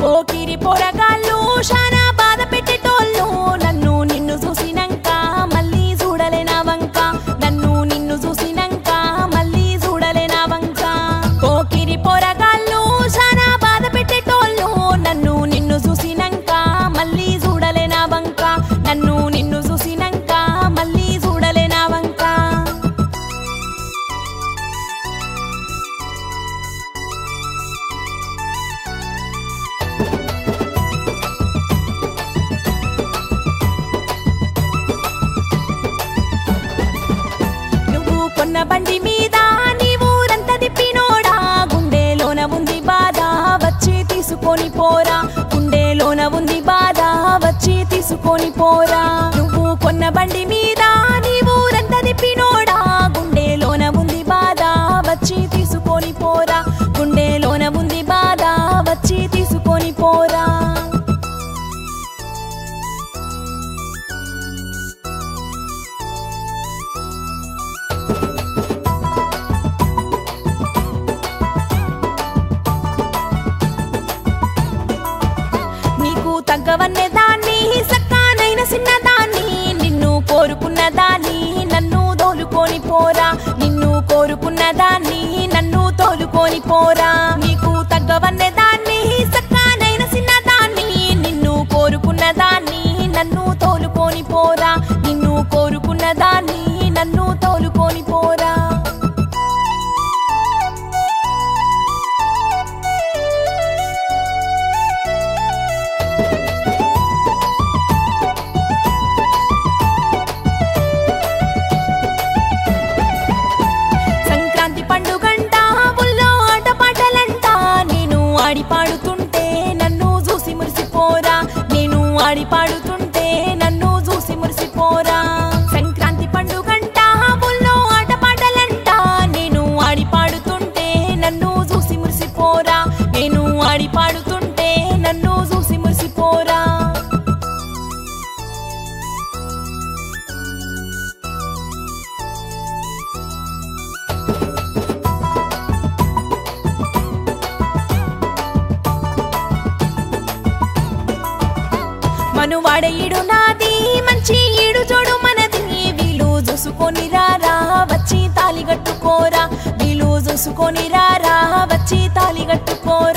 పోకిరి పొరగాళ్ళు శానా బాధ పెట్టేటోళ్ళు నన్ను నిన్ను చూసినంక మళ్ళీ చూడలేనా వంక నన్ను నిన్ను చూసినంక మళ్ళీ చూడలేనా వంక పోకిరి పొరగాళ్ళు శానా బాధ పెట్టేటోళ్ళు నన్ను నిన్ను చూసినంక మళ్ళీ చూడలేనా వంక నన్ను నిన్ను చూసినంక మళ్ళీ చూడలేనా వంక నువ్వు కొన్న బండి మీద నీ ఊరంతా తిప్పినోడా గుండెలోన ఉంది బాధ వచ్చి తీసుకొని పోరా గుండెలోన ఉంది బాధ వచ్చి తీసుకొని పోరా నువ్వు కొన్న బండి మీద నీ ఊరంతా తిప్పినోడా గుండెలోన ఉంది బాధ వచ్చి తీసుకొని పోరా గుండెలోన ఉంది బాధ వచ్చి తీసుకొని పోరా నీకు తగ్గవన్నే దాన్ని సక్కానైన చిన్నదాన్ని నిన్ను కోరుకున్న దాన్ని నన్ను తోలుకొని పోరా నిన్ను కోరుకున్న దాన్ని నన్ను తోలుకొని పోరా నీకు తగ్గవన్నే దాన్ని సక్కానైన చిన్నదాన్ని నిన్ను కోరుకున్న దాన్ని నన్ను తోలుకొని పోరా నిన్ను కోరుకున్న దాన్ని నన్ను తోలుకొని పోరా సంక్రాంతి పండుగంట ఊళ్ళో ఆటపాటలంట నేను ఆడి పాడుతుంటే నన్ను చూసి మురిసిపోరా నేను ఆడి పాడుతుంటే నన్ను చూసి మురిసిపోరా సంక్రాంతి పండుగంట ఊళ్ళో ఆటపాటలంట నేను ఆడి పాడుతుంటే నన్ను చూసి మురిసిపోరా నేను ఆడి పాడుతుంటే నన్ను చూసి మురిసిపోరా మనువాడ ఈడు నాది మంచి ఈడు చూడు మనది వీలు చూసుకొని రారా వచ్చి తాలి కట్టుకోరా వీలు చూసుకొని రారా వచ్చి తాలి కట్టుకోరా